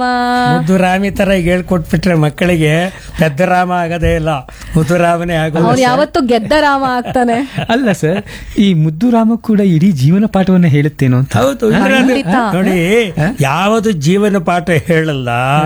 ಮುದ್ದುರಾಮಿ ತರ ಈಗ ಹೇಳ್ಕೊಟ್ಬಿಟ್ರೆ ಮಕ್ಕಳಿಗೆ ಪೆದ್ದರಾಮ ಆಗದೇ ಇಲ್ಲ ಮುದ್ದುರಾಮನೇ ಆಗೋದು ಅವ್ನು ಯಾವತ್ತೂ ಗೆದ್ದ ರಾಮ ಆಗ್ತಾನೆ ಅಲ್ಲ ಸರ್ ಈ ಮುದ್ದು ರಾಮ ಕೂಡ ಇಡೀ ಜೀವನ ಪಾಠವನ್ನ ಹೇಳುತ್ತೇನೋ ಅಂತ ಹೌದು ಅಂದ್ರೆ ಅದು- ಖಂಡಿತ. ನೋಡಿ ಯಾವುದು ಜೀವನ ಪಾಠ ಹೇಳಲ್ಲ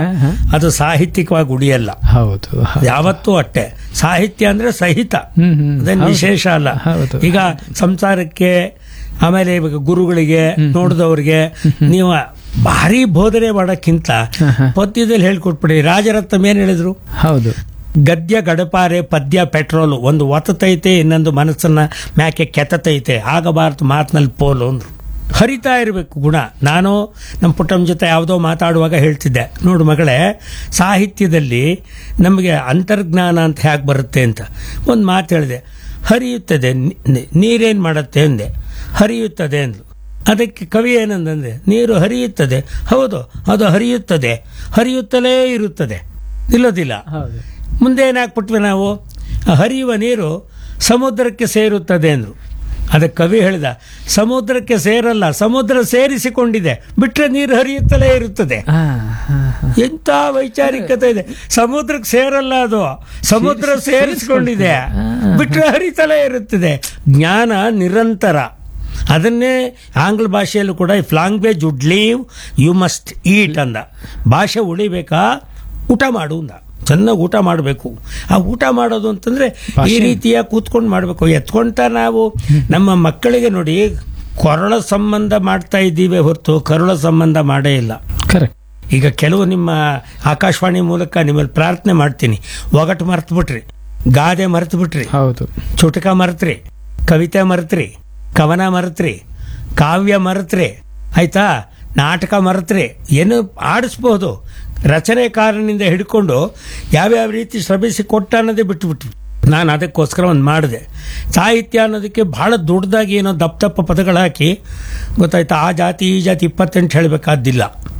ಅದು ಸಾಹಿತ್ಯಿಕವಾಗಿ ಉಳಿಯಲ್ಲ ಹೌದು ಹೌದು. ಯಾವತ್ತೂ ಅಟ್ಟೆ ಸಾಹಿತ್ಯ ಅಂದ್ರೆ ಸಹಿತ ಹ್ಮ್, ಹ್ಮ್. ಅದೇನು ಹೌದು. ವಿಶೇಷ ಅಲ್ಲ ಹೌದು. ಈಗ ಸಂಸಾರಕ್ಕೆ ಆಮೇಲೆ ಇವಾಗ ಗುರುಗಳಿಗೆ ನೋಡಿದವ್ರಿಗೆ ನೀವು ಭಾರಿ ಬೋಧನೆ ಮಾಡೋಕ್ಕಿಂತ ಪದ್ಯದಲ್ಲಿ ಹೇಳ್ಕೊಟ್ಬಿಡಿ ರಾಜರತ್ನಂ ಏನ್ ಹೇಳಿದ್ರು ಹೌದು ಗದ್ಯ ಗಡಪಾರೆ ಪದ್ಯ ಪೆಟ್ರೋಲು ಒಂದು ಒತ್ತತೈತೆ ಇನ್ನೊಂದು ಮನಸ್ಸನ್ನ ಮ್ಯಾಕೆ ಕೆತ್ತತೈತೆ ಆಗಬಾರದು ಮಾತಿನಲ್ಲಿ ಪೋಲು ಅಂದ್ರು ಹರಿತಾ ಇರಬೇಕು ಗುಣ ನಾನು ನಮ್ಮ ಪುಟ್ಟಮ್ಮ ಜೊತೆ ಯಾವುದೋ ಮಾತಾಡುವಾಗ ಹೇಳ್ತಿದ್ದೆ ನೋಡು ಮಗಳೇ ಸಾಹಿತ್ಯದಲ್ಲಿ ನಮಗೆ ಅಂತರ್ಜ್ಞಾನ ಅಂತ ಹೇಗೆ ಬರುತ್ತೆ ಅಂತ ಒಂದು ಮಾತು ಹೇಳಿದೆ ಹರಿಯುತ್ತದೆ ನಿ- ನೀರೇನು ಮಾಡುತ್ತೆ ಅಂದೆ ಹರಿಯುತ್ತದೆ ಅಂದ್ಲು ಅದಕ್ಕೆ ಕವಿ ಏನಂದಂದ್ರೆ ನೀರು ಹರಿಯುತ್ತದೆ ಹೌದು ಅದು ಹರಿಯುತ್ತದೆ ಹರಿಯುತ್ತಲೇ ಇರುತ್ತದೆ ನಿಲ್ಲೋದಿಲ್ಲ ಹೌದು ಮುಂದೆ ಏನಾಗ್ಬಿಟ್ವಿ ನಾವು ಆ ಹರಿಯುವ ನೀರು ಸಮುದ್ರಕ್ಕೆ ಸೇರುತ್ತದೆ ಅಂದ್ರು ಅದಕ್ಕೆ ಕವಿ ಹೇಳಿದ ಸಮುದ್ರಕ್ಕೆ ಸೇರಲ್ಲ ಸಮುದ್ರ ಸೇರಿಸಿಕೊಂಡಿದೆ ಬಿಟ್ರೆ ನೀರು ಹರಿಯುತ್ತಲೇ ಇರುತ್ತದೆ ಆ, ಹಾ, ಹಾ. ಎಂತ ವೈಚಾರಿಕತೆ ಇದೆ ಸಮುದ್ರಕ್ಕೆ ಸೇರಲ್ಲ ಅದು ಸಮುದ್ರ ಸೇರಿಸಿಕೊಂಡಿದೆ ಬಿಟ್ರೆ ಹರಿತಲೇ ಇರುತ್ತದೆ ಜ್ಞಾನ ನಿರಂತರ ಅದನ್ನೇ ಆಂಗ್ಲ ಭಾಷೆಯಲ್ಲೂ ಕೂಡ if language would leave you must eat ಅಂದ ಭಾಷೆ ಉಳಿಬೇಕಾ ಊಟ ಮಾಡು ಅಂದ ಚೆನ್ನಾಗಿ ಊಟ ಮಾಡಬೇಕು ಆ ಊಟ ಮಾಡೋದು ಅಂತಂದ್ರೆ ಈ ರೀತಿಯ ಕೂತ್ಕೊಂಡು ಮಾಡಬೇಕು ಎತ್ಕೊಂತ ನಾವು ನಮ್ಮ ಮಕ್ಕಳಿಗೆ ನೋಡಿ ಕೊರಳ ಸಂಬಂಧ ಮಾಡ್ತಾ ಇದ್ದೀವಿ ಹೊರತು ಕರುಳ ಸಂಬಂಧ ಮಾಡೇ ಇಲ್ಲ ಕರೆಕ್ಟ್ ಈಗ ಕೆಲವು ನಿಮ್ಮ ಆಕಾಶವಾಣಿ ಮೂಲಕ ನಿಮ್ಮಲ್ಲಿ ಪ್ರಾರ್ಥನೆ ಮಾಡ್ತೀನಿ ಒಗಟು ಮರ್ತು ಬಿಟ್ರಿ ಗಾದೆ ಮರ್ತು ಬಿಟ್ರಿ ಹೌದು ಚುಟಕ ಮರೆತ್ರಿ ಕವಿತೆ ಮರೆತ್ರಿ ಕವನ ಮರೆತ್ರಿ ಕಾವ್ಯ ಮರೆತ್ರಿ ಆಯ್ತಾ ನಾಟಕ ಮರೆತ್ರಿ ಏನು ಆಡಿಸ್ಬೋದು ರಚನೆಕಾರನಿಂದ ಹಿಡ್ಕೊಂಡು ಯಾವ್ಯಾವ ರೀತಿ ಶ್ರಮಿಸಿ ಕೊಟ್ಟ ಅನ್ನೋದೇ ಬಿಟ್ಟುಬಿಟ್ವಿ ನಾನು ಅದಕ್ಕೋಸ್ಕರ ಒಂದು ಮಾಡಿದೆ ಸಾಹಿತ್ಯ ಅನ್ನೋದಕ್ಕೆ ಬಹಳ ದೊಡ್ಡದಾಗಿ ಏನೋ ದಪ್ಪ ದಪ್ಪ ಪದಗಳು ಹಾಕಿ ಗೊತ್ತಾಯ್ತಾ ಆ ಜಾತಿ ಈ ಜಾತಿ ಇಪ್ಪತ್ತೆಂಟು ಹೇಳಬೇಕಾದ್ದಿಲ್ಲ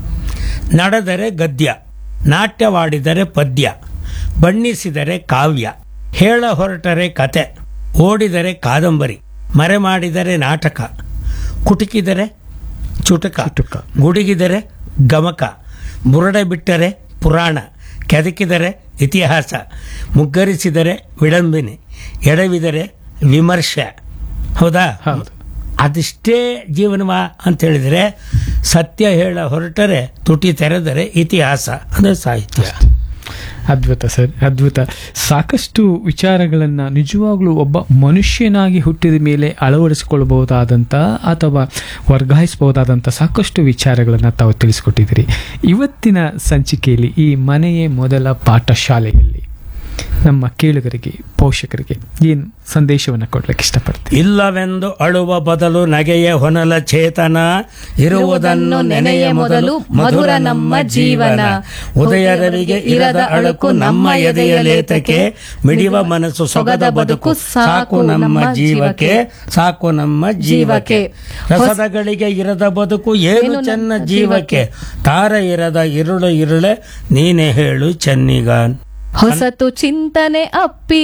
ನಡೆದರೆ ಗದ್ಯ ನಾಟ್ಯವಾಡಿದರೆ ಪದ್ಯ ಬಣ್ಣಿಸಿದರೆ ಕಾವ್ಯ ಹೇಳ ಹೊರಟರೆ ಕತೆ ಓಡಿದರೆ ಕಾದಂಬರಿ ಮರೆ ಮಾಡಿದರೆ ನಾಟಕ ಕುಟುಕಿದರೆ ಚುಟಕ ಚುಟುಕ. ಗುಡುಗಿದರೆ ಗಮಕ ಬುರುಡೆ ಬಿಟ್ಟರೆ ಪುರಾಣ ಕೆದಕಿದರೆ ಇತಿಹಾಸ ಮುಗ್ಗರಿಸಿದರೆ ವಿಡಂಬನೆ ಎಡವಿದರೆ ವಿಮರ್ಶೆ ಹೌದಾ ಹೌದು ಅದಿಷ್ಟೇ ಜೀವನವ ಅಂತ ಹೇಳಿದರೆ ಸತ್ಯ ಹೇಳ ಹೊರಟರೆ ತುಟಿ ತೆರೆದರೆ ಇತಿಹಾಸ ಅಂದರೆ ಸಾಹಿತ್ಯ ಅದ್ಭುತ ಸರ್ ಅದ್ಭುತ ಸಾಕಷ್ಟು ವಿಚಾರಗಳನ್ನ ನಿಜವಾಗ್ಲೂ ಒಬ್ಬ ಮನುಷ್ಯನಾಗಿ ಹುಟ್ಟಿದ ಮೇಲೆ ಅಳವಡಿಸಿಕೊಳ್ಬಹುದಾದಂಥ ಅಥವಾ ವರ್ಗಾಯಿಸಬಹುದಾದಂಥ ಸಾಕಷ್ಟು ವಿಚಾರಗಳನ್ನ ತಾವು ತಿಳಿಸ್ಕೊಟ್ಟಿದ್ದೀರಿ ಇವತ್ತಿನ ಸಂಚಿಕೆಯಲ್ಲಿ ಈ ಮನೆಯೇ ಮೊದಲ ಪಾಠಶಾಲೆಯಲ್ಲಿ ನಮ್ಮ ಕೇಳುಗರಿಗೆ ಪೋಷಕರಿಗೆ ಏನು ಸಂದೇಶವನ್ನು ಕೊಡ್ಲಿಕ್ಕೆ ಇಷ್ಟಪಡ್ತೀವಿ ಇಲ್ಲವೆಂದು ಅಳುವ ಬದಲು ನಗೆಯ ಹೊನಲ ಚೇತನ ಇರುವುದನ್ನು ನೆನೆಯ ಮೊದಲು ಮಧುರ ನಮ್ಮ ಜೀವನ ಉದಯ ರವಿಗೆ ಇರದ ಅಳುಕು ನಮ್ಮ ಎದೆಯ ಲೇತಕ್ಕೆ ಮಿಡಿವ ಮನಸ್ಸು ಸೊಗದ ಬದುಕು ಸಾಕು ನಮ್ಮ ಜೀವಕ್ಕೆ ಸಾಕು ನಮ್ಮ ಜೀವಕ್ಕೆ ರಸದಗಳಿಗೆ ಇರದ ಬದುಕು ಏನು ಚೆನ್ನ ಜೀವಕ್ಕೆ ತಾರ ಇರದ ಇರುಳು ಇರುಳೆ ನೀನೇ ಹೇಳು ಚೆನ್ನಿಗಾನ್ ಹೊಸತು ಚಿಂತನೆ ಅಪ್ಪಿ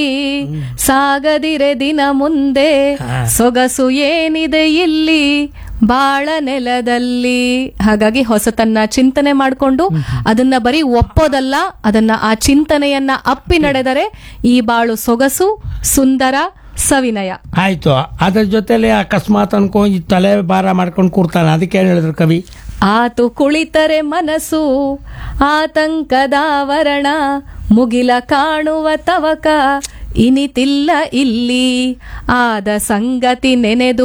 ಸಾಗದಿರೆ ದಿನ ಮುಂದೆ ಸೊಗಸು ಏನಿದೆ ಇಲ್ಲಿ ಬಾಳ ನೆಲದಲ್ಲಿ ಹಾಗಾಗಿ ಹೊಸತನ್ನ ಚಿಂತನೆ ಮಾಡಿಕೊಂಡು ಅದನ್ನ ಬರೀ ಒಪ್ಪೋದಲ್ಲ ಅದನ್ನ ಆ ಚಿಂತನೆಯನ್ನ ಅಪ್ಪಿ ನಡೆದರೆ ಈ ಬಾಳು ಸೊಗಸು ಸುಂದರ ಸವಿನಯ ಆಯ್ತು ಅದ್ರ ಜೊತೆಲೆ ಅಕಸ್ಮಾತ್ ಅನ್ಕೊ ಈ ತಲೆ ಭಾರ ಮಾಡ್ಕೊಂಡು ಕೂರ್ತಾನೆ ಅದಕ್ಕೆ ಏನ್ ಹೇಳಿದ್ರು ಕವಿ ಆತು ಕುಳಿತರೆ ಮನಸ್ಸು ಆತಂಕದಾವರಣ ಮುಗಿಲ ಕಾಣುವ ತವಕ ಇನಿತಿಲ್ಲ ಇಲ್ಲಿ ಆದ ಸಂಗತಿ ನೆನೆದು